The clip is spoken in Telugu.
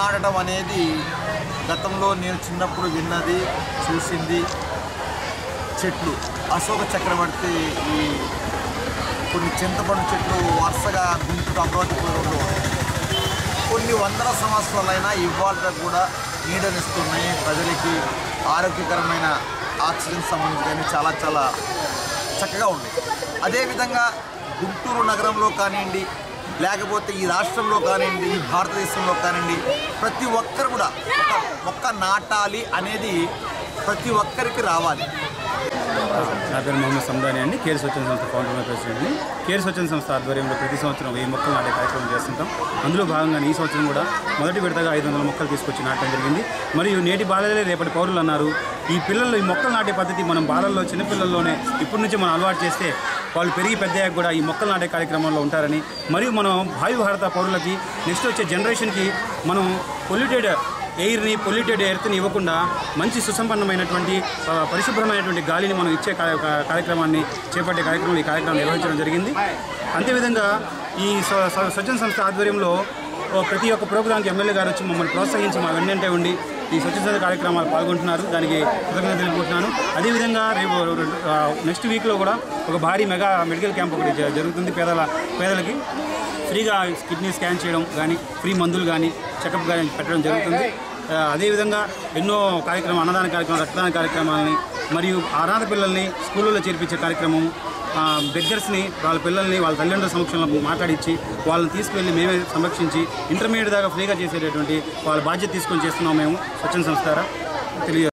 నాటడం అనేది గతంలో నేను చిన్నప్పుడు విన్నది చూసింది చెట్లు అశోక చక్రవర్తి ఈ కొన్ని చింతపండు చెట్లు వరుసగా గుంటూరు అమరావతిపురంలో కొన్ని వందల సంవత్సరాలైనా ఇవాళ కూడా నీడనిస్తున్నాయి ప్రజలకి ఆరోగ్యకరమైన ఆక్సిజన్ సంబంధించిన చాలా చాలా చక్కగా ఉంది అదేవిధంగా గుంటూరు నగరంలో కానివ్వండి లేకపోతే ఈ రాష్ట్రంలో కానివ్వండి ఈ భారతదేశంలో కానివ్వండి ప్రతి ఒక్కరు కూడా ఒక మొక్క నాటాలి అనేది ప్రతి ఒక్కరికి రావాలి నా పేరు మొహమ్మద్ సందాని అండి కేర్ స్వచ్ఛంద సంస్థ ఫౌండర్ ప్రెసిడెంట్ని కేర్ స్వచ్ఛంద సంస్థ ఆధ్వర్యంలో ప్రతి సంవత్సరం వెయ్యి మొక్కలు నాటే కార్యక్రమం చేస్తుంటాం అందులో భాగంగా ఈ సంవత్సరం కూడా మొదటి విడతగా ఐదు వందల మొక్కలు తీసుకొచ్చి నాటడం జరిగింది మరియు నేటి బాలలే రేపటి పౌరులు అన్నారు ఈ పిల్లలు ఈ మొక్కలు నాటే పద్ధతి మనం బాలల్లో చిన్నపిల్లల్లోనే ఇప్పటి నుంచి మనం అలవాటు చేస్తే వాళ్ళు పెరిగి పెద్దయ్యాక కూడా ఈ మొక్కలు నాటే కార్యక్రమంలో ఉంటారని మరియు మనం భావి భారత పౌరులకి నెక్స్ట్ వచ్చే జనరేషన్కి మనం పొల్యూటెడ్ ఎయిర్ని పొల్యూటెడ్ ఎయిర్ని ఇవ్వకుండా మంచి సుసంపన్నమైనటువంటి ఆ, పరిశుభ్రమైనటువంటి గాలిని మనం ఇచ్చే కార్య- కార్యక్రమాన్ని చేపట్టే కార్యక్రమం ఈ కార్యక్రమం నిర్వహించడం జరిగింది అంతేవిధంగా ఈ స్వ- స్వ- స్వచ్ఛంద సంస్థ ఆధ్వర్యంలో ఓ ప్రతి ఒక్క ప్రోగ్రాంకి ఎమ్మెల్యే గారు వచ్చి మమ్మల్ని ప్రోత్సహించి మా వెన్నంటే ఉండి ఈ స్వచ్ఛంద కార్యక్రమాలు పాల్గొంటున్నారు దానికి కృతజ్ఞతలు తెలుపుకుంటున్నాను అదేవిధంగా రేపు ఆ, నెక్స్ట్ వీక్లో కూడా ఒక భారీ మెగా మెడికల్ క్యాంప్ ఒకటి జ- జరుగుతుంది పేదల పేదలకి ఫ్రీగా కిడ్నీ స్కాన్ చేయడం కానీ ఫ్రీ మందులు కానీ చెకప్ కానీ పెట్టడం జరుగుతుంది ఆ, అదేవిధంగా ఎన్నో కార్యక్రమం అన్నదాన కార్యక్రమం రక్తదాన కార్యక్రమాలని మరియు అనాథ పిల్లల్ని స్కూళ్ళలో చేర్పించే కార్యక్రమం బెగ్గర్స్ని వాళ్ళ పిల్లల్ని వాళ్ళ తల్లిదండ్రుల సమక్షంలో మాట్లాడించి వాళ్ళని తీసుకువెళ్ళి మేమే సంరక్షించి ఇంటర్మీడియట్ దాకా ఫ్రీగా చేసేటటువంటి వాళ్ళ బాధ్యత తీసుకొని చేస్తున్నాం మేము స్వచ్ఛంద సంస్థ ద్వారా తెలియ